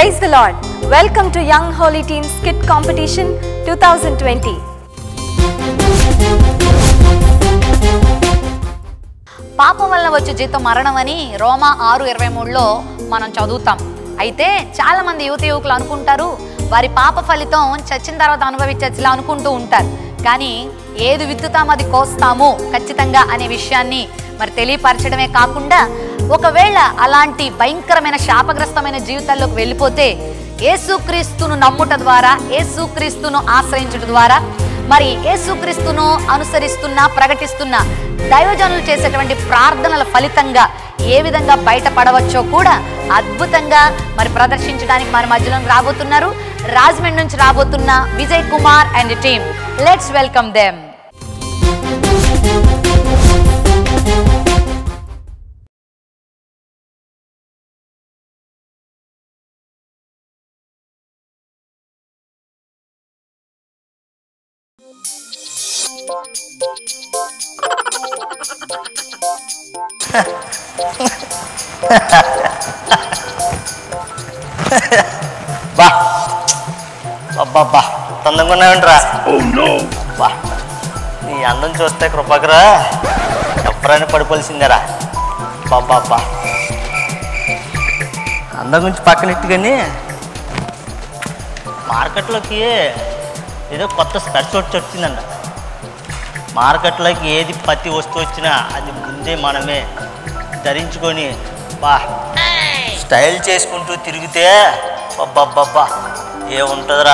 Praise the Lord. Welcome to Young Holy Team Skit Competition 2020. పాపం వల్ల వచ్చే జీతం మరణం అని రోమా ఆరు ఇరవై మూడులో మనం చదువుతాం అయితే చాలా మంది యువత యువకులు అనుకుంటారు వారి పాప ఫలితం చచ్చిన తర్వాత అనుభవించచ్చులా అనుకుంటూ ఉంటారు కానీ ఏది విత్తుతాం అది కోస్తాము ఖచ్చితంగా అనే విషయాన్ని మరి తెలియపరచడమే కాకుండా ఒకవేళ అలాంటి భయంకరమైన శాపగ్రస్తమైన జీవితాల్లోకి వెళ్ళిపోతే యేసుక్రీస్తును నమ్ముట ద్వారా యేసుక్రీస్తును ఆశ్రయించడం ద్వారా మరి యేసుక్రీస్తును అనుసరిస్తున్న ప్రకటిస్తున్న దైవజనులు చేసేటువంటి ప్రార్థనల ఫలితంగా ఏ విధంగా బయటపడవచ్చో కూడా అద్భుతంగా మరి ప్రదర్శించడానికి మన మధ్యలో రాబోతున్నారు రాజమండ్రి నుంచి రాబోతున్న Vijay Kumar and team let's welcome them బా అబ్బబ్బా అందంగా ఉన్నావేంట్రా బా నీ అందం చూస్తే కృపకరా ఎప్పుడైనా పడిపోలిసిందేరా బాబ్బా అందం గురించి పక్కనెట్టు కానీ మార్కెట్లోకి ఏదో కొత్త స్పెషల్ వచ్చి వచ్చిందంట మార్కెట్లోకి ఏది ప్రతి వస్తువు వచ్చినా అది ముందే మనమే ధరించుకొని బా స్టైల్ చేసుకుంటూ తిరిగితే అబ్బబ్బబ్బా ఏముంటుందిరా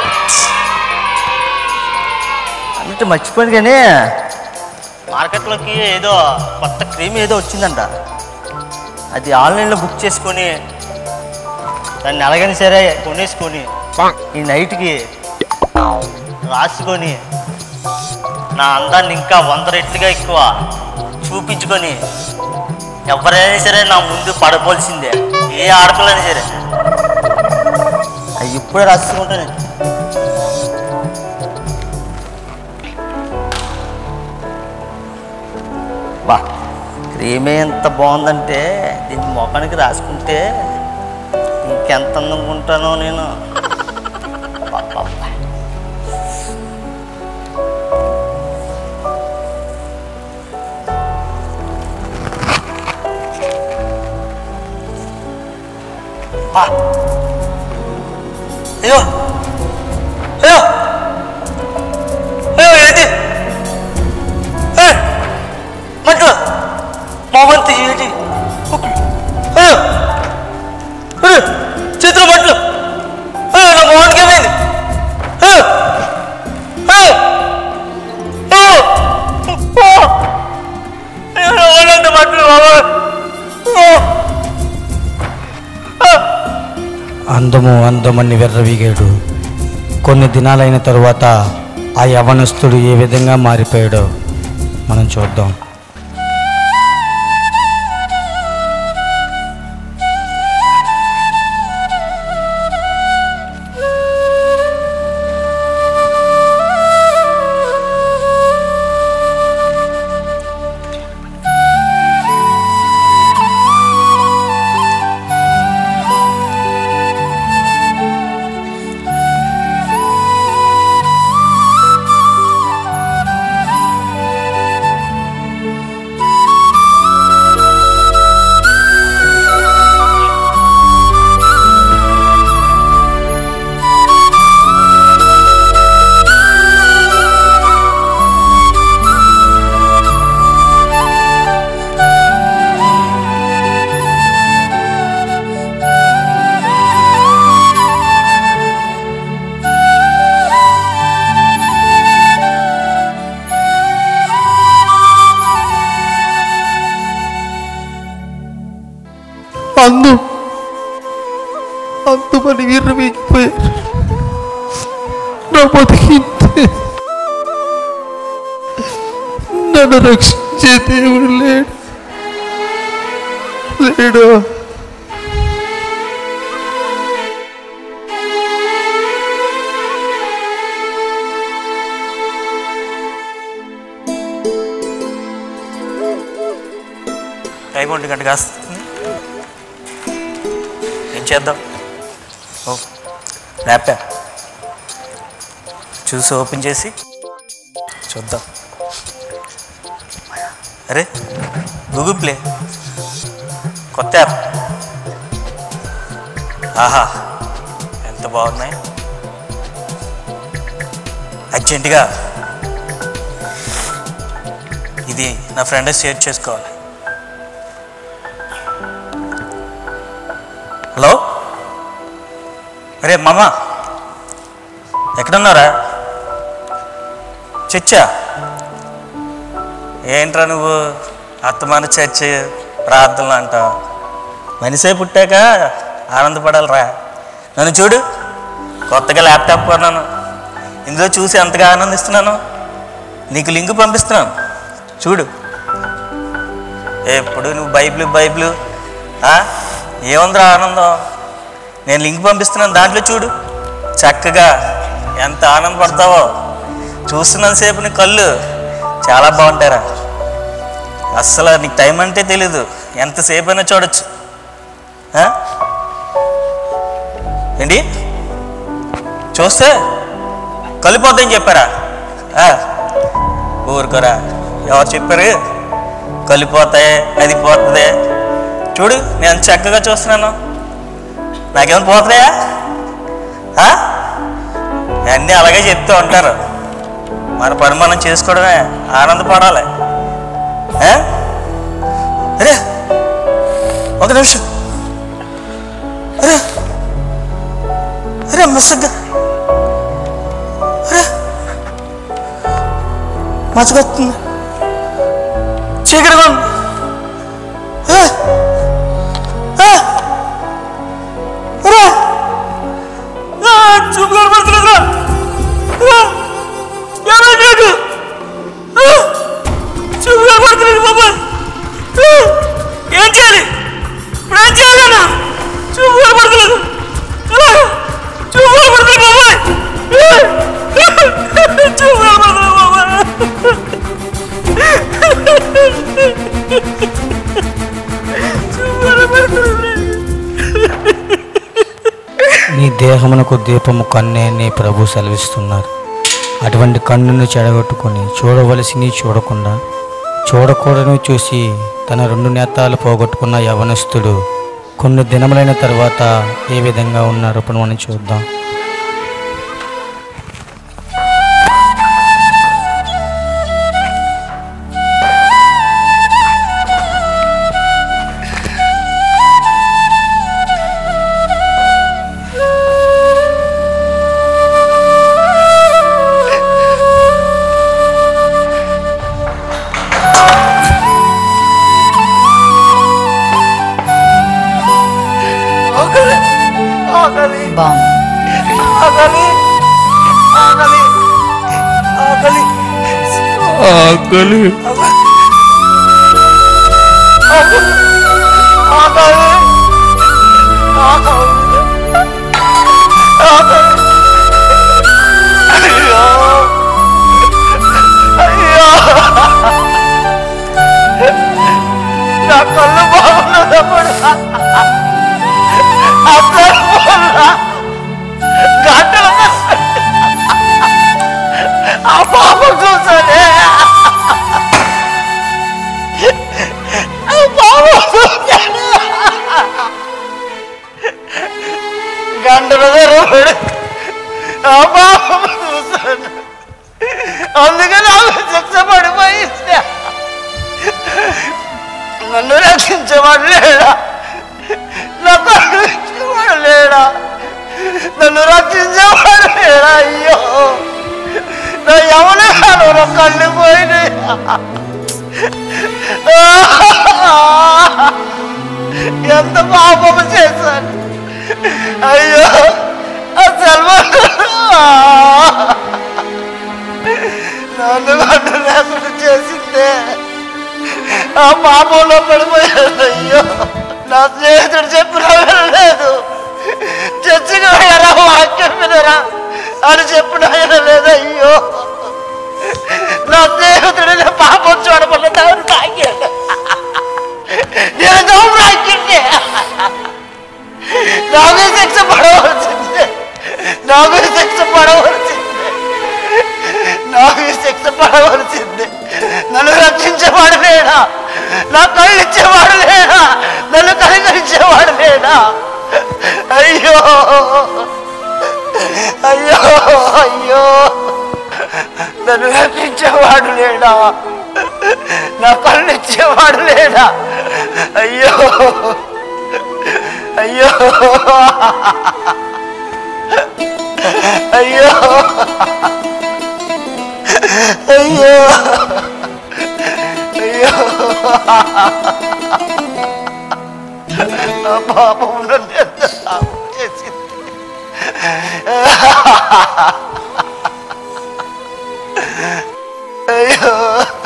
అంటే మర్చిపోయింది కానీ మార్కెట్లోకి ఏదో కొత్త క్రీమ్ ఏదో వచ్చిందంట అది ఆన్లైన్లో బుక్ చేసుకొని దాన్ని ఎలాగైనా సరే కొనేసుకొని ఈ నైట్కి రాసుకొని నా అందాన్ని ఇంకా వంద రెట్లుగా ఎక్కువ చూపించుకొని ఎవరైనా సరే నా ముందు పడపోల్సిందే ఏ ఆడపిల్లైనా సరే అవి ఇప్పుడే రాసుకుంటాను బా క్రీమే ఎంత బాగుందంటే దీన్ని మొఖానికి రాసుకుంటే ఇంకెంత అందంగా ఉంటానో నేను అబ్బబ్బబ్బా. బా అయ్యో అయ్యో అయ్యో ఏంటి ఏయ్! మంటలు మామంతి ఏంటి అయ్యో అయ్యో చేతిలో మంటలు అయ్యో నా మోహన్కి ఏమైంది అయ్యో అయ్యో అయ్యో ఓ! అయ్యో నా ఒళ్ళంతా మంటలు బాబా ఓ! ఆ! అందము అందమని వెర్రవీగాడు కొన్ని దినాలైన తరువాత ఆ యవనస్తుడు ఏ విధంగా మారిపోయాడో మనం చూద్దాం అందం అందమని విర్రవీగిపోయారు నా బతికింతే నన్ను రక్షించే దేవుడు లేడు లేడు టైం ఒంటి గంట కాస్తుంది ఏం చేద్దాం ఓ ల్యాప్టాప్ చూసి ఓపెన్ చేసి చూద్దాం అరే గూగుల్ ప్లే కొత్త యాప్ ఆహా ఎంత బాగున్నాయి అర్జెంటుగా ఇది నా ఫ్రెండ్ షేర్ చేసుకోవాలి హలో అరే మామ ఎక్కడున్నారా చచ్చా ఏంట్రా నువ్వు అత్తమాన చర్చ ప్రార్థనలు అంటావు మనిషే పుట్టాక ఆనందపడాలిరా నన్ను చూడు కొత్తగా ల్యాప్టాప్ కొన్నాను ఇందులో చూసి ఎంతగా ఆనందిస్తున్నాను నీకు లింక్ పంపిస్తున్నాను చూడు ఎప్పుడు నువ్వు బైబిల్ బైబిల్ ఆ? ఏముందిరా ఆనందం నేను లింక్ పంపిస్తున్నాను దాంట్లో చూడు చక్కగా ఎంత ఆనందపడతావో చూస్తున్నంతసేపు నీ కళ్ళు చాలా బాగుంటారా అస్సలు నీకు టైం అంటే తెలీదు ఎంతసేపు అయినా చూడొచ్చు ఆ? ఏంటి చూస్తే కలిపోద్దని చెప్పారా ఆ? ఊరుకోరా ఎవరు చెప్పారు కలిపోతాయి అది పోతుంది చూడు నేను చక్కగా చూస్తున్నాను నాకేమైనా పోతాయా ఆ? అన్నీ అలాగే చెప్తూ ఉంటారు మన పని మనం చేసుకోవడమే ఆనందపడాలి ఆ? అరే ఒక నిమిషం అరే అరే మసగ్గా అరే మచ్చగొస్తుంది చీకటిగా ఉంది ఆ! ఆ! అరే! ఆ, చూపు కనబడతలేదురా! ఆ! ఏమైంది నీకు? ఆ! చూపు కనబడతలేదు బాబాయ్ ఆ! ఏం చేయాలి ఇప్పుడు ఏం చేయాలన్నా చూపు కనబడతలేదు ఆ! చూపు కనబడతలేదు బాబాయ్ ఆ! చూపు కనబడతలేదు బాబాయ్ నీ దేహమునకు దీపము కన్నే నీ ప్రభు సెలవిస్తున్నారు అటువంటి కన్నును చెడగొట్టుకొని చూడవలసిని చూడకుండా చూడకూడని చూసి తన రెండు నేతాలు పోగొట్టుకున్న యవనస్తుడు కొన్ని దినములైన తర్వాత ఏ విధంగా ఉన్నారో ఇప్పుడు మనం చూద్దాం ఆకలి ఆకలి బాగుంది ఆకలి ఆకలి ఆకలి ఆకలి ఆకలి ఆకలి ఆకలి ఆకలి అయ్యో అయ్యో నా కళ్ళు బాగున్నదప్పుడు అప్పుడు గంటల ఆ పాపం చూసానే ఆ పాపం చూసానే గంటల ధరపడి ఆ పాపం చూసాను అందుకని ఆమె శిక్ష పడిపోయింది నన్ను రక్షించేవాడు లేడా నాకు రక్షించేవాడు లేడా నన్ను రక్షించేవాడు లేడా అయ్యో నా ఎవరి కాలంలో కళ్ళు పోయినాయి ఎంత పాపము చేశాను అయ్యో ఆ సెల్వన్ నన్ను నన్ను లేకుండా చేసిందే ఆ పాపంలో పడిపోయాను అయ్యో నా స్నేహితుడు చెప్పిన లేదు చర్చికి వెళ్ళరా వాక్యం వినరా అని చెప్పిన ఆయన లేదు అయ్యో నా స్నేహితుడు నా పాపం చూడమన్న దేవుడు తాగాడు నేను దౌడు రాకిండే నాకే శిక్ష పడవలసింది పడవలసిందే నన్ను రక్షించేవాడు లేడా నా కళ్ళు ఇచ్చేవాడు లేడా నన్ను కనికరించేవాడు లేడా అయ్యో అయ్యో అయ్యో నన్ను రక్షించేవాడు లేడా నా కళ్ళు ఇచ్చేవాడు లేడా అయ్యో అయ్యో అయ్యో అయ్యో అయ్యో నా పాపం నన్ను ఎంత పాపం చేసింది అయ్యో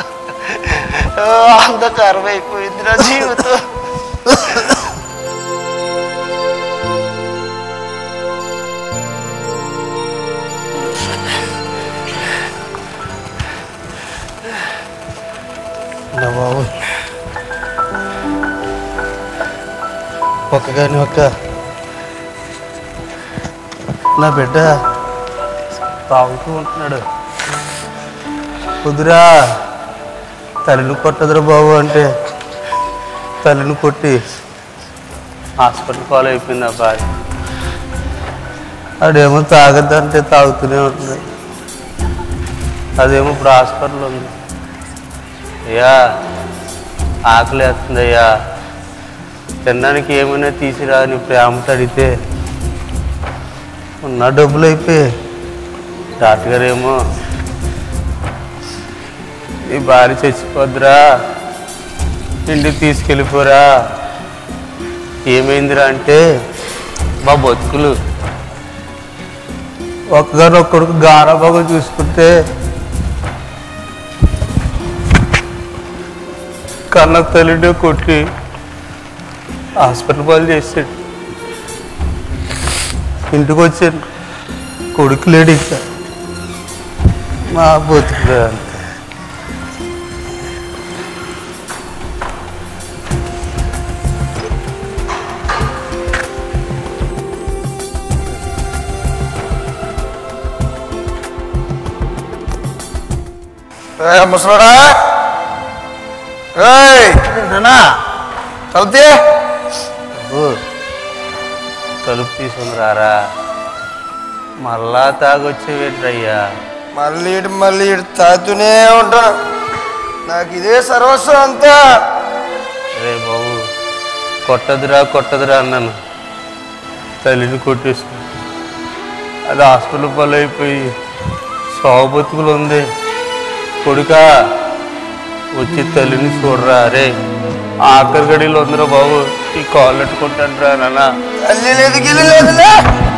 అంధకారం అయిపోయింది నా జీవితం నా బాబు ఒక్క కానీ ఒక్క నా బిడ్డ తాగుతూ ఉంటున్నాడు కుదురా తల్లిని కొట్టదురా బాబు అంటే తల్లిని కొట్టి హాస్పిటల్ పాలు అయిపోయింది ఆ భార్య ఆడేమో తాగద్దంటే తాగుతూనే ఉంటుంది అదేమో ఇప్పుడు హాస్పిటల్ ఉంది అయ్యా ఆకలి వేస్తుంది అయ్యా తినడానికి ఏమైనా తీసిరా అని ప్రేమతో అడిగితే ఉన్న డబ్బులు అయిపోయి డాక్టర్ గారు ఏమో నీ భార్య చచ్చిపోద్దురా ఇంటికి తీసుకెళ్ళిపోరా ఏమైందిరా అంటే మా బతుకులు ఒక్కగానొక్కడికి గారాబాగా చూసుకుంటే కన్న తల్లిని కొట్టి హాస్పిటల్ పాలు చేసాడు ఇంటికి వచ్చాను కొడుకు లేడు ఇంకా మా బతుకులే అంతే ముసలాడా ఏయ్ నానా తలుతే ఓ, తలుపు తీసుకుని రారా మళ్ళా తాగొచ్చేవేంటయ్యా మళ్ళీ ఇటు మళ్ళీ ఇటు తాగుతూనే ఉంటాను నాకు ఇదే సర్వస్వం అంతా రే బాబు కొట్టదురా కొట్టదురా అన్నాను తల్లిని కొట్టేసుకుని అది హాస్పిటల్ పాలు అయిపోయి సాగు బతుకులు ఉంది కొడుక వచ్చి తల్లిని చూడరా రే ఆఖరి గడిలో ఉందిరా బాబు ఈ కాళ్ళు పెట్టుకుంటాను రా నాన్న తల్లి లేదు గిల్లి లేదులే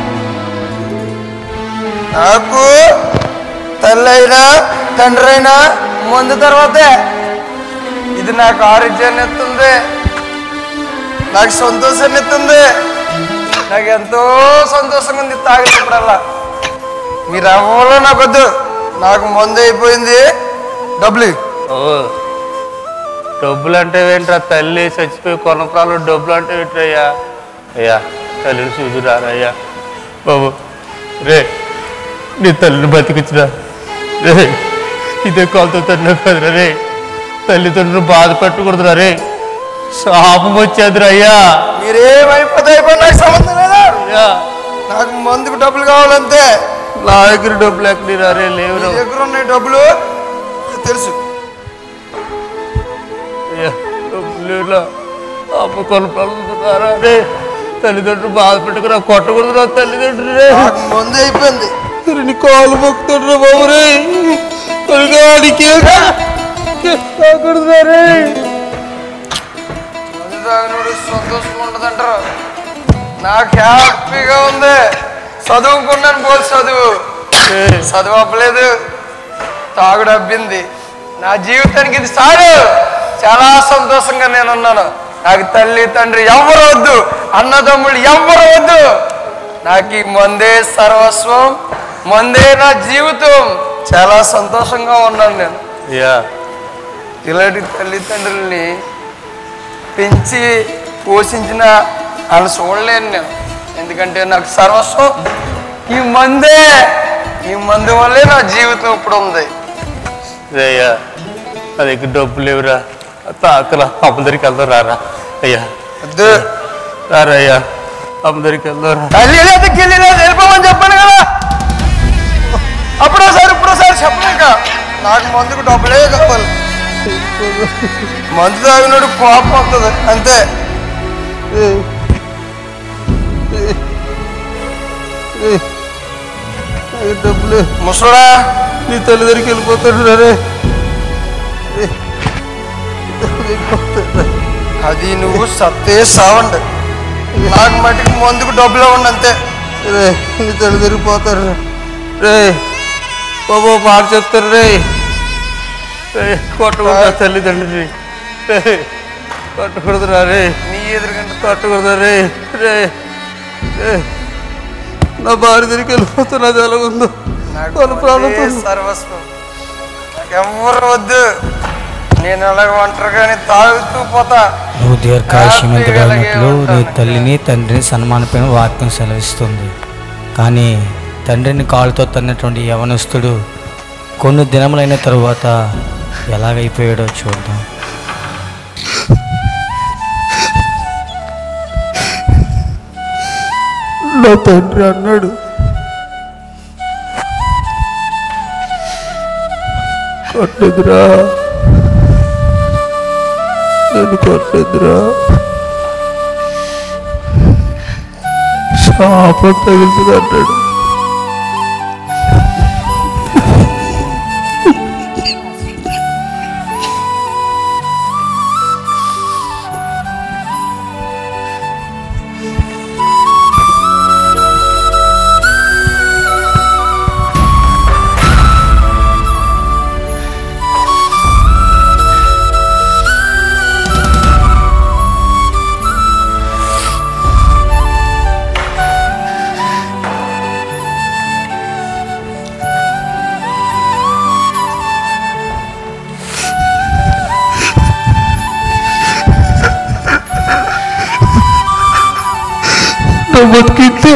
నాకు తల్లి అయినా తండ్రి అయినా ముందు తర్వాతే ఇది నాకు ఆరోగ్యాన్ని ఎత్తుంది నాకు సంతోషాన్ని ఎత్తుంది నాకు ఎంతో సంతోషంగా ఉంది తాగేటప్పుడల్లా మీరు అవ్వలో నాకు వద్దు నాకు మందు అయిపోయింది డబ్బులు ఇవ్వు. ఓ డబ్బులు అంటే ఏంట్రా తల్లి చచ్చిపోయి కొనప్రాలు డబ్బులు అంటే ఏంటయ్యా అయ్యా తల్లిని చూదురా అయ్యా బాబు రే నీ తల్లిని బతికించురా రే ఇదే కాలుతో తల్లి కదరా రే తల్లిదండ్రులు బాధ పెట్టకూడదురా రే శాపం వచ్చేదిరా అయ్యా మీరేమైపోతే అయిపోయి నాకు సంబంధం లేదా అయ్యా నాకు మందుకు డబ్బులు కావాలంతే నా దగ్గర డబ్బులు ఎక్కడిరా రే మీ లేవురా దగ్గర ఉన్నాయి డబ్బులు నాకు తెలుసు అయ్యా డబ్బులు లేవురా అమ్మ కొనప్రాలు రే తల్లిదండ్రులు బాధ పెట్టుకురా కొట్టకూడదురా తల్లిదండ్రులు రే నాకు మందు అయిపోయింది నీ కాలు మొక్కుతాడు బాబు రే తొలిగాడికి రే మందు తాగినోడు సంతోషం ఉండదంటారు నాకు హ్యాపీగా ఉంది చదువుకున్నాను పోల్ చదువు చదువు అవ్వలేదు తాగుడు అబ్బింది నా జీవితానికి ఇది సారు చాలా సంతోషంగా నేను ఉన్నాను నాకు తల్లి తండ్రి ఎవ్వరు వద్దు అన్నదమ్ముళ్ళు ఎవ్వరు వద్దు నాకు ఈ మందే సర్వస్వం మందే నా జీవితం చాలా సంతోషంగా ఉన్నాను నేను అయ్యా ఇలాంటి తల్లిదండ్రుల్ని పెంచి పోషించిన వాళ్ళు చూడలేను నేను ఎందుకంటే నాకు సర్వస్వం ఈ మందే ఈ మందు వల్లే నా జీవితం ఇప్పుడు ఉంది రే అయ్యా నా దగ్గర డబ్బులు లేవురా తాకరా అమ్మ దగ్గరికి వెళ్దాం రారా అయ్యా వద్దు రారా అయ్యా అమ్మ దగ్గరికి వెళ్దాం రా తల్లి లేదు గిల్లి లేదు వెళ్ళిపోమని చెప్పాను కదా అప్పుడోసారి ఇప్పుడోసారి చెప్పలేక నాకు మందుకు డబ్బులే కావాలి మందు తాగినోడు కోపం వస్తుంది అంతే డబ్బులు ముసడా నీ తల్లి దగ్గరికి వెళ్ళిపోతాడు రే అది నువ్వు సత్తే సావండి నాకు మటుకు మందుకు డబ్బులు ఇవ్వండి అంతే రే నీ తల్లి దగ్గరికి పోతారు రే బాబు మాట చెప్తారు రే రే కొట్టకూడదు తల్లిదండ్రులు రే కొట్టకూడదురా రే నీ ఎదురుగంట కొట్టకూడదు రే రే రే నా భార్య దగ్గరికి వెళ్ళిపోతున్నది ఎలాగుందో వాళ్ళ ప్రాణంతో నాకు సర్వస్వం ఎవరు వద్దు నేను అలాగ ఒంటరిగానే తాగుతూ పోతా నువ్వు దీర్ఘాయుష్యమంతుడైనట్లు నీ తల్లిని తండ్రిని సన్మానపైన వాక్యం సెలవిస్తుంది కానీ తండ్రిని కాలుతో తన్నటువంటి యవనస్తుడు కొన్ని దినములైన తరువాత ఎలాగైపోయాడో చూద్దాం నా తండ్రి అన్నాడు కొట్టదురా నేను కొట్టదురా శాపం తగులుతుంది అన్నాడు నా బతికితే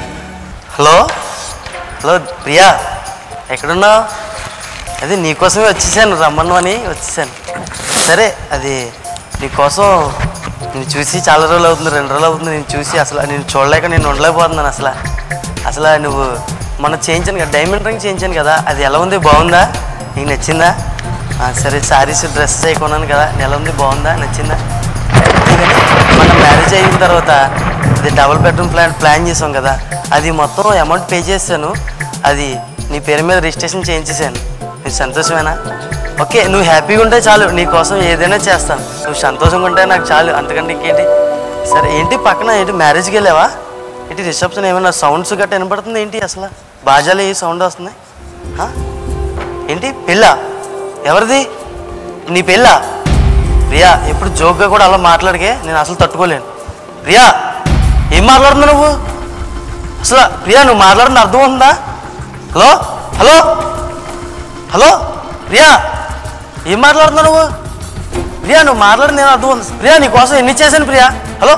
హలో హలో ప్రియా ఎక్కడున్నావు అది నీకోసమే వచ్చేసాను రమ్మను అని వచ్చేసాను సరే అది నీకోసం నేను చూసి చాలా రోజులు అవుతుంది రెండు రోజులు అవుతుంది నేను చూసి అసలు నేను చూడలేక నేను ఉండలేకపోతున్నాను అసలు అసలు నువ్వు మనం చేయించాను కదా డైమండ్ రింగ్ చేయించాను కదా అది ఎలా ఉంది బాగుందా నీకు నచ్చిందా ఆ, సరే శారీస్ డ్రెస్ చేయకున్నాను కదా ఎలా ఉంది బాగుందా నచ్చిందా అందుకని మన మ్యారేజ్ అయిన తర్వాత ఇది డబుల్ బెడ్రూమ్ ప్లాన్ ప్లాన్ చేసాం కదా అది మొత్తం అమౌంట్ పే చేశాను అది నీ పేరు మీద రిజిస్ట్రేషన్ చేయించేసాను నీకు సంతోషమేనా ఓకే నువ్వు హ్యాపీగా ఉంటే చాలు నీ కోసం ఏదైనా చేస్తాను నువ్వు సంతోషంగా ఉంటే నాకు చాలు అంతకంటే ఇంకేంటి సరే ఏంటి పక్కన ఏంటి మ్యారేజ్కి వెళ్ళావా ఏంటి రిసెప్షన్ ఏమైనా సౌండ్స్ గట్ట వినపడుతుంది ఏంటి అసలు బాజాలు ఏ సౌండ్ వస్తున్నాయి ఆ? ఏంటి పెళ్ళా ఎవరిది నీ పెళ్ళా ప్రియా ఎప్పుడు జోక్గా కూడా అలా మాట్లాడికే నేను అసలు తట్టుకోలేను ప్రియా ఏం మాట్లాడుతున్నావు నువ్వు అసలు ప్రియా నువ్వు మాట్లాడిన అర్థం ఉందా హలో హలో హలో ప్రియా ఏం మాట్లాడుతున్నావు నువ్వు ప్రియా నువ్వు మాట్లాడిన నేను అర్థం ఉంది ప్రియా నీ కోసం ఎన్ని చేశాను ప్రియా హలో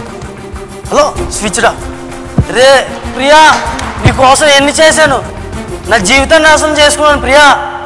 హలో స్విచ్డా రే ప్రియా నీ కోసం ఎన్ని చేశాను నా జీవితాన్ని నాశనం చేసుకున్నాను ప్రియా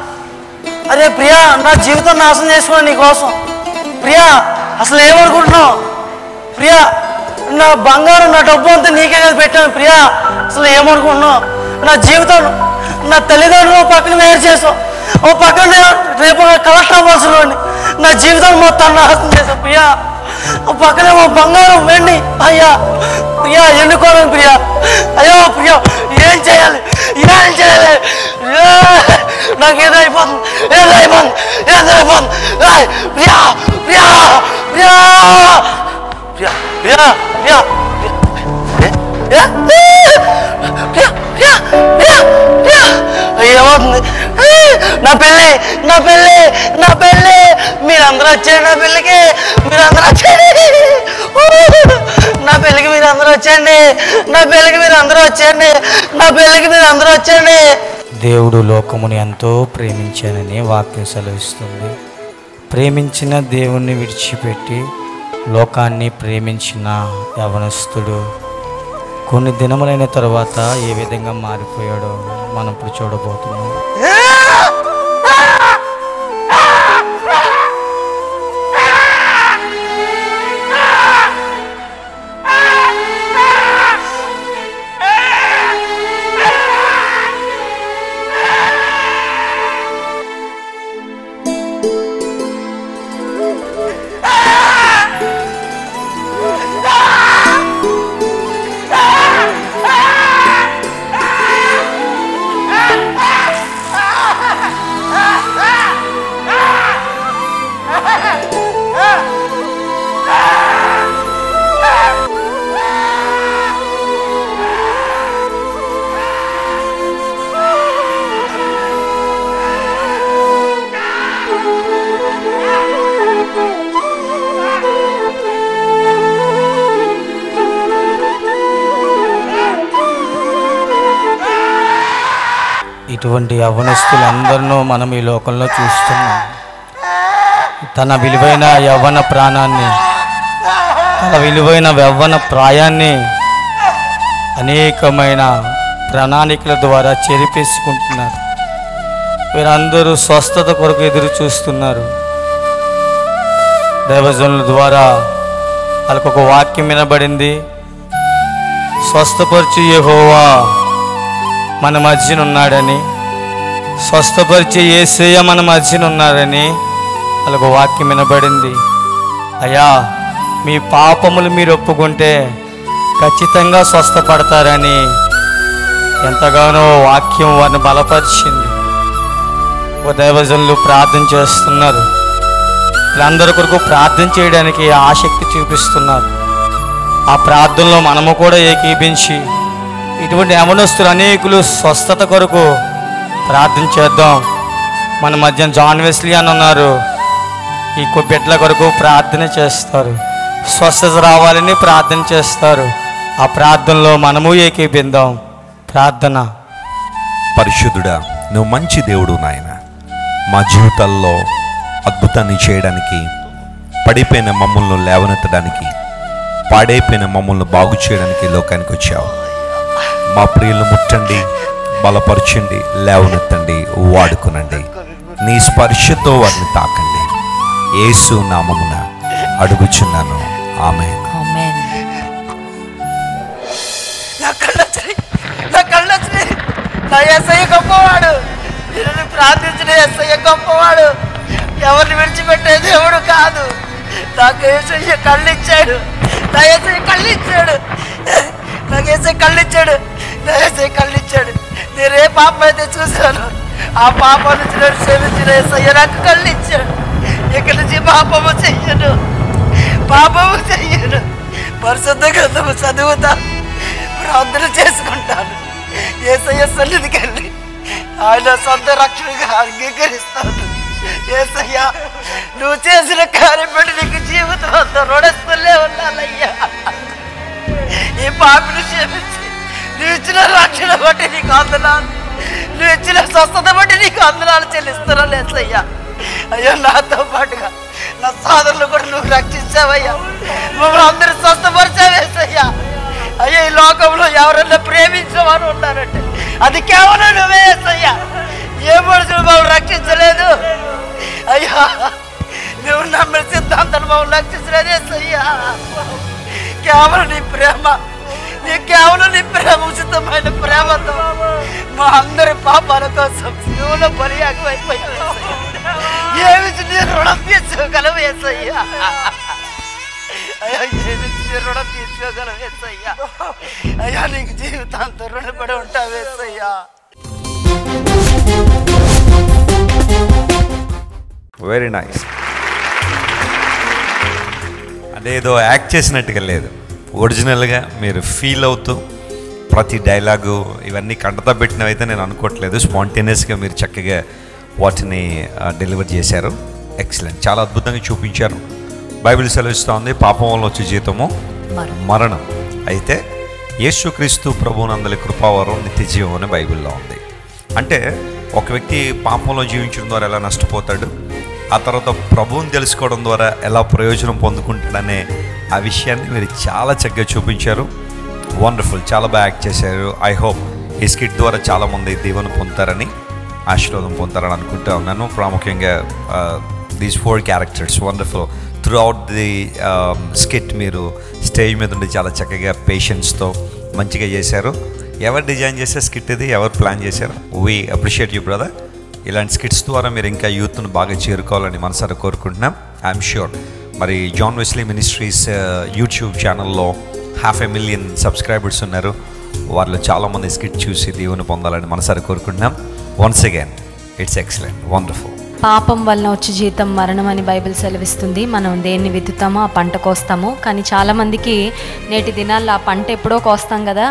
అరే ప్రియా నా జీవితం నాశనం చేసుకున్నాను నీ కోసం ప్రియా అసలు ఏమనుకుంటున్నావు ప్రియా నా బంగారం నా డబ్బు అంతా నీకే కదా పెట్టాను ప్రియా అసలు ఏమనుకుంటున్నావు నా జీవితం నా తల్లిదండ్రులు ఓ పక్కన వేరు చేసావు ఓ పక్కన నేను రేపు కలెక్టర్ అవ్వాల్సిన వాడిని. నా జీవితం మొత్తం నాశనం చేసావు ప్రియా ఓ పక్కనే ఓ బంగారం వెండి అయ్యా ప్రియా ఎన్నుకోవాలి ప్రియా అయ్యో ప్రియా ఏం చేయాలి ఏం చేయాలి ఏ, నాకు ఏదో అయిపోతుంది ఏదో అయిపోతుంది ఏదో అయిపోతుంది ఏయ్, ప్రియా ప్రియా ప్రియా ప్రియా ప్రియా ప్రియా ఏ, ఏ, ఏ, ప్రియా ప్రియా ప్రియా ప్రియా ఏమవుతుంది ఏ, నా పెళ్ళి నా పెళ్ళి నా పెళ్ళి మీరందరూ వచ్చేయండి నా పెళ్ళికి మీరందరూ వచ్చేయండి ఊ, నా పెళ్ళికి మీరు అందరూ వచ్చేయండి నా పెళ్ళికి మీరు అందరూ వచ్చేయండి నా పెళ్ళికి మీరు అందరూ వచ్చేయండి దేవుడు లోకముని ఎంతో ప్రేమించానని వాక్యం సెలవిస్తుంది ప్రేమించిన దేవుణ్ణి విడిచిపెట్టి లోకాన్ని ప్రేమించిన యవనస్తుడు కొన్ని దినములైన తర్వాత ఏ విధంగా మారిపోయాడో మనం ఇప్పుడు చూడబోతున్నాం ఇటువంటి యవ్వనస్తులందరినూ మనం ఈ లోకంలో చూస్తున్నాం తన విలువైన యవ్వన ప్రాణాన్ని తన విలువైన యవ్వన ప్రాయాన్ని అనేకమైన ప్రణాళికల ద్వారా చెరిపేసుకుంటున్నారు వీరందరూ స్వస్థత కొరకు ఎదురు చూస్తున్నారు దైవజనుల ద్వారా వాళ్ళకు ఒక వాక్యం వినబడింది స్వస్థపరిచి యెహోవా మన మధ్యన ఉన్నాడని స్వస్థపరిచే ఏసయ్య మన మధ్యన ఉన్నాడని వాళ్ళకు వాక్యం వినబడింది అయ్యా మీ పాపములు మీరు ఒప్పుకుంటే ఖచ్చితంగా స్వస్థపడతారని ఎంతగానో వాక్యం వారిని బలపరిచింది ఓ దైవజనులు ప్రార్థన చేస్తున్నారు వీళ్ళందరి కొరకు ప్రార్థన చేయడానికి ఆసక్తి చూపిస్తున్నారు ఆ ప్రార్థనలో మనము కూడా ఏకీభించి ఇటువంటి యవనస్తులు అనేకులు స్వస్థత కొరకు ప్రార్థన చేద్దాం మన మధ్య జాన్ వెస్లీ అని ఉన్నారు ఈ కు- బిడ్డల కొరకు ప్రార్థన చేస్తారు స్వస్థత రావాలని ప్రార్థన చేస్తారు ఆ ప్రార్థనలో మనము ఏకీభిందాం ప్రార్థన పరిశుద్ధుడా నువ్వు మంచి దేవుడు నాయన మా జీవితాల్లో అద్భుతాన్ని చేయడానికి పడిపోయిన మమ్మల్ని లేవనెత్తడానికి పాడైపోయిన మమ్మల్ని బాగు చేయడానికి లోకానికి వచ్చావు మా ప్రియులు ముట్టండి బలపరచండి లేవనెత్తండి వాడుకునండి నీ స్పర్శతో వారిని తాకండి యేసు నామమున అడుగుచున్నాను ఆమె ఆమేన్ నా కళ్ళు వచ్చినాయి నా కళ్ళు వచ్చినాయి నా ఎస్ఐ గొప్పవాడు నేను ప్రార్థించిన ఎస్ఐ గొప్పవాడు ఎవరిని విడిచిపెట్టే దేవుడు కాదు నాకు ఏసయ్య కళ్ళు ఇచ్చాడు నా ఏసయ్య కళ్ళు ఇచ్చాడు నాకు ఏసై కళ్ళు ఇచ్చాడు నా ఏసై కళ్ళు ఇచ్చాడు నేను ఏ పాపం అయితే చూశాను ఆ పాపం నుంచి నేను క్షమించిన ఏసయ్య నాకు కళ్ళు ఇచ్చాడు ఇక్కడి నుంచి పాపము చెయ్యను పాపము చెయ్యను పరిశుద్ధ గ్రంథము చదువుతా ప్రార్థన చేసుకుంటాను ఏసయ్య సన్నిధికి వెళ్ళి ఆయన సొంత రక్షణగా అంగీకరిస్తాను ఏసయ్య నువ్వు చేసిన కార్యం బట్టి నీకు జీవితం అంతా రుణస్తులే ఉన్నానయ్యా ఈ పాపిని క్షమించి నువ్వు ఇచ్చిన రక్షణ బట్టి నీకు అందనాలు నువ్వు ఇచ్చిన స్వస్థత బట్టి నీకు అందనాలు చెల్లిస్తున్నాను ఏసయ్యా అయ్యా నాతో పాటుగా నా సోదరులు కూడా నువ్వు రక్షించావయ్యా మమ్మల్ని అందరూ స్వస్థపరిచావేసయ్యా అయ్యా ఈ లోకంలో ఎవరన్నా ప్రేమించమని ఉన్నారంటే అది కేవలం నువ్వే ఏసయ్యా ఏ మనుషులు మమ్మల్ని రక్షించలేదు అయ్యా నువ్వు నమ్మిన సిద్ధాంతాలు మమ్మల్ని రక్షించలేదు ఏసయ్యా కేవలం నీ ప్రేమ నీ కేవలం నీ ప్రేమ ఉచితమైన ప్రేమతో మా అందరి పాపాల కోసం శివుల బలియాగం అయిపోయావు ఏమి నీ రుణం తీర్చుకోగలవు ఏసయ్యా అయ్యా ఏమి నీ రుణం తీర్చుకోగలవు ఏసయ్యా అయ్యా నీకు జీవితాంతం రుణపడి ఉంటావు ఏసయ్యా వెరీ నైస్ అదేదో యాక్ట్ చేసినట్టుగా లేదు ఒరిజినల్గా మీరు ఫీల్ అవుతూ ప్రతి డైలాగు ఇవన్నీ కంటతా పెట్టినవైతే నేను అనుకోవట్లేదు స్పాంటేనియస్గా మీరు చక్కగా వాటిని డెలివర్ చేశారు ఎక్సలెంట్ చాలా అద్భుతంగా చూపించారు బైబిల్ సెలవిస్తూ ఉంది పాపం వల్ల వచ్చే జీతము మరణం అయితే యేసుక్రీస్తు ప్రభునందలి కృపావరం నిత్య జీవం అని బైబిల్లో ఉంది అంటే ఒక వ్యక్తి పాపంలో జీవించడం ద్వారా ఎలా నష్టపోతాడు ఆ తర్వాత ప్రభువుని తెలుసుకోవడం ద్వారా ఎలా ప్రయోజనం పొందుకుంటాడనే ఆ విషయాన్ని మీరు చాలా చక్కగా చూపించారు వండర్ఫుల్ చాలా బాగా యాక్ట్ చేశారు ఐ హోప్ ఈ స్కిట్ ద్వారా చాలామంది దీవెన పొందుతారని ఆశీర్వాదం పొందుతారని అనుకుంటా ఉన్నాను ప్రాముఖ్యంగా these four characters wonderful throughout the skit మీరు స్టేజ్ మీద ఉండి చాలా చక్కగా పేషెన్స్తో మంచిగా చేశారు ఎవరు డిజైన్ చేసే స్కిట్ ఇది ఎవరు ప్లాన్ చేశారు వీ అప్రిషియేట్ యూ బ్రదర్ ఇలాంటి స్కిట్స్ ద్వారా మీరు ఇంకా యూత్ను బాగా చేరుకోవాలని మనసారా కోరుకుంటున్నాం ఐఎమ్ ష్యూర్ మరి జాన్ వెస్లీ మినిస్ట్రీస్ యూట్యూబ్ ఛానల్లో హాఫ్ ఎ మిలియన్ సబ్స్క్రైబర్స్ ఉన్నారు వారిలో చాలామంది స్కిట్ చూసి దీవుని పొందాలని మనసారా కోరుకుంటున్నాం once again it's excellent wonderful పాపం వలన వచ్చే జీతం మరణం అని బైబిల్ సెలవిస్తుంది మనం దేన్ని విత్తుతామో ఆ పంట కోస్తాము కానీ చాలామందికి నేటి దినాల్లో ఆ పంట ఎప్పుడో కోస్తాం కదా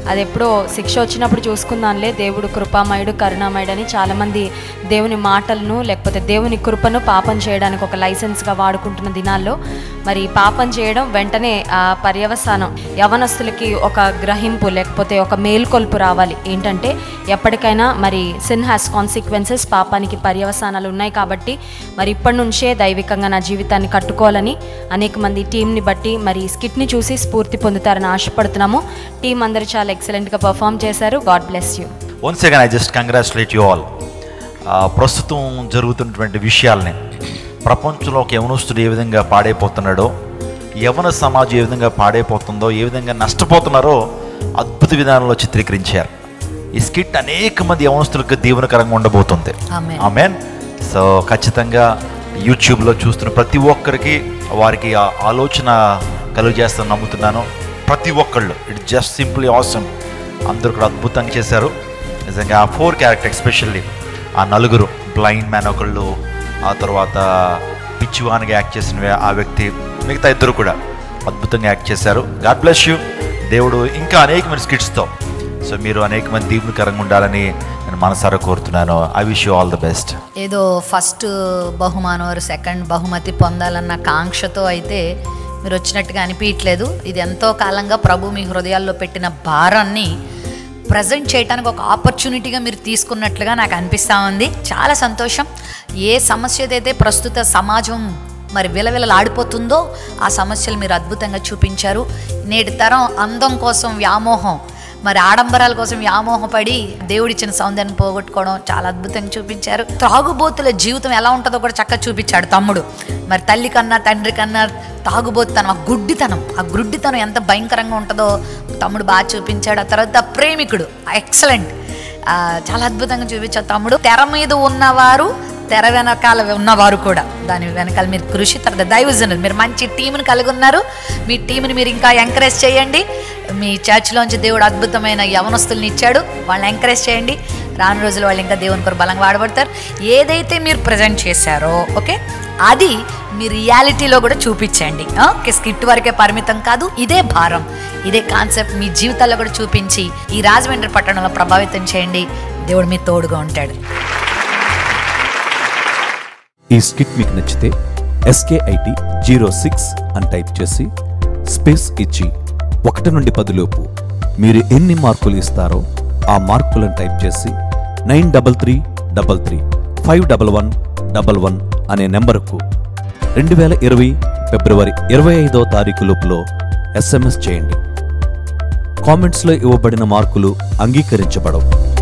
అది ఎప్పుడో శిక్ష వచ్చినప్పుడు చూసుకుందాంలే దేవుడు కృపామయుడు కరుణామయుడు అని చాలామంది దేవుని మాటలను లేకపోతే దేవుని కృపను పాపం చేయడానికి ఒక లైసెన్స్గా వాడుకుంటున్న దినాల్లో మరి పాపం చేయడం వెంటనే ఆ పర్యవసానం యవనస్తులకి ఒక గ్రహింపు లేకపోతే ఒక మేల్కొల్పు రావాలి ఏంటంటే ఎప్పటికైనా మరి సిన్ హ్యాస్ కాన్సిక్వెన్సెస్ పాపానికి పర్యవసానాలు ఉన్నాయి కాబట్టి మరి ఇప్పటి నుంచే దైవికంగా నా జీవితాన్ని కట్టుకోవాలని అనేక మంది టీంని బట్టి మరి స్కిట్ని చూసి స్ఫూర్తి పొందుతారని ఆశపడుతున్నాము టీం అందరూ చాలా ఎక్సలెంట్గా పర్ఫామ్ చేశారు God bless you once again I just congratulate you all ప్రస్తుతం జరుగుతున్నటువంటి విషయాల్ని ప్రపంచంలో ఒక యవనస్తుడు ఏ విధంగా పాడైపోతున్నాడో యవన సమాజం ఏ విధంగా పాడైపోతుందో ఏ విధంగా నష్టపోతున్నారో అద్భుత విధానంలో చిత్రీకరించారు ఈ స్కిట్ అనేక మంది యవనస్తులకు దీవెనకరంగా ఉండబోతుంది Amen. ఆమెన్ సో ఖచ్చితంగా యూట్యూబ్లో చూస్తున్న ప్రతి ఒక్కరికి వారికి ఆ ఆలోచన కలుగజేస్తాను నమ్ముతున్నాను ప్రతి ఒక్కళ్ళు ఇట్ జస్ట్ సింప్లీ ఆసమ్ అందరూ కూడా అద్భుతంగా చేశారు నిజంగా ఆ ఫోర్ క్యారెక్టర్ ఎస్పెషల్లీ ఆ నలుగురు బ్లైండ్ మ్యాన్ ఒకళ్ళు ఆ తర్వాత పిచ్చివానిగా యాక్ట్ చేసిన వే- ఆ వ్యక్తి మిగతా ఇద్దరు కూడా అద్భుతంగా యాక్ట్ చేశారు గాడ్ బ్లెస్ యూ దేవుడు ఇంకా అనేక మంది స్కిట్స్తో సో మీరు అనేక మంది దీవునికరంగా ఉండాలని నేను మనసారా కోరుతున్నాను I wish you all the best ఏదో ఫస్ట్ బహుమానం వారు సెకండ్ బహుమతి పొందాలన్న కాంక్షతో అయితే మీరు వచ్చినట్టుగా అనిపించట్లేదు ఇది ఎంతో కాలంగా ప్రభు మీ హృదయాల్లో పెట్టిన భారాన్ని ప్రజెంట్ చేయడానికి ఒక ఆపర్చునిటీగా మీరు తీసుకున్నట్లుగా నాకు అనిపిస్తూ ఉంది చాలా సంతోషం ఏ సమస్య అయితే ప్రస్తుత సమాజం మరి విలవిలలాడిపోతుందో ఆ సమస్యలు మీరు అద్భుతంగా చూపించారు నేటి తరం అందం కోసం వ్యామోహం మరి ఆడంబరాల కోసం వ్యామోహపడి దేవుడిచ్చిన సౌందర్యాన్ని పోగొట్టుకోవడం చాలా అద్భుతంగా చూపించారు త్రాగుబోతుల జీవితం ఎలా ఉంటుందో కూడా చక్కగా చూపించాడు తమ్ముడు మరి తల్లి కన్నా తండ్రి కన్నా తాగుబోతుతనం ఆ గుడ్డితనం ఆ గుడ్డితనం ఎంత భయంకరంగా ఉంటుందో తమ్ముడు బాగా చూపించాడు ఆ తర్వాత ప్రేమికుడు ఎక్సలెంట్ చాలా అద్భుతంగా చూపించాడు తమ్ముడు తెర మీద ఉన్నవారు తెర వెనకాల ఉన్నవారు కూడా దాని వెనకాల మీరు కృషి తర్వాత దైవజనులు మీరు మంచి టీంని కలిగి ఉన్నారు మీ టీంని మీరు ఇంకా ఎంకరేజ్ చేయండి మీ చర్చ్లోంచి దేవుడు అద్భుతమైన యవనస్తుల్ని ఇచ్చాడు వాళ్ళని ఎంకరేజ్ చేయండి రాను రోజులు వాళ్ళు ఇంకా దేవుని కొరకు బలంగా వాడబడతారు ఏదైతే మీరు ప్రజెంట్ చేశారో ఓకే అది మీ రియాలిటీలో కూడా చూపించండి ఆ? ఓకే స్కిట్ వరకే పరిమితం కాదు ఇదే భారం ఇదే కాన్సెప్ట్ మీ జీవితాల్లో కూడా చూపించి ఈ రాజమండ్రి పట్టణంలో ప్రభావితం చేయండి దేవుడు మీ తోడుగా ఉంటాడు ఈ స్కిట్ మీకు నచ్చితే ఎస్కేఐటి జీరో సిక్స్ అని టైప్ చేసి స్పేస్ ఇచ్చి ఒకటి నుండి పదిలోపు మీరు ఎన్ని మార్కులు ఇస్తారో ఆ మార్కులను టైప్ చేసి nine double three double three five double one double one అనే నెంబరుకు రెండు వేల ఇరవై ఫిబ్రవరి ఇరవై ఐదో తారీఖు లోపులో ఎస్ఎంఎస్ చేయండి కామెంట్స్లో ఇవ్వబడిన మార్కులు అంగీకరించబడవు